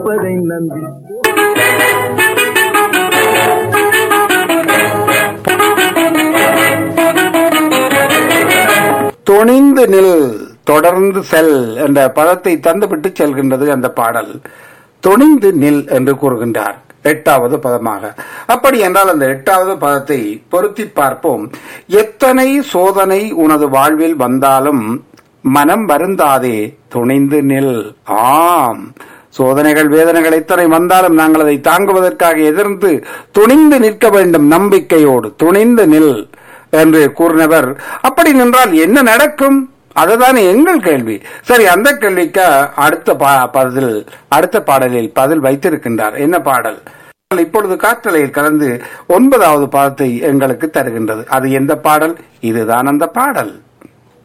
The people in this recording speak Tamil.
பதை நம்பி துணிந்து நில் தொடர்ந்து செல் என்ற பதத்தை தந்துவிட்டு செல்கின்றது அந்த பாடல் துணிந்து நில் என்று கூறுகின்றார் எட்டாவது பதமாக அப்படி என்றால் அந்த எட்டாவது பதத்தை பொருத்தி பார்ப்போம் எத்தனை சோதனை உனது வாழ்வில் வந்தாலும் மனம் வருந்தாதே துணிந்து நில் ஆம் சோதனைகள் வேதனைகள் எத்தனை வந்தாலும் நாங்கள் அதை தாங்குவதற்காக எதிர்த்து துணிந்து நிற்க வேண்டும் நம்பிக்கையோடு துணிந்து நில் என்று கூறினவர் அப்படி நின்றால் என்ன நடக்கும் அதுதான் எங்கள் கேள்வி சரி அந்த கேள்விக்கு அடுத்த பா- பதில் அடுத்த பாடலில் பதில் வைத்திருக்கின்றார் என்ன பாடல் இப்பொழுது காற்றலையில் கலந்து ஒன்பதாவது பாதத்தை எங்களுக்கு தருகின்றது அது எந்த பாடல் இதுதான் அந்த பாடல்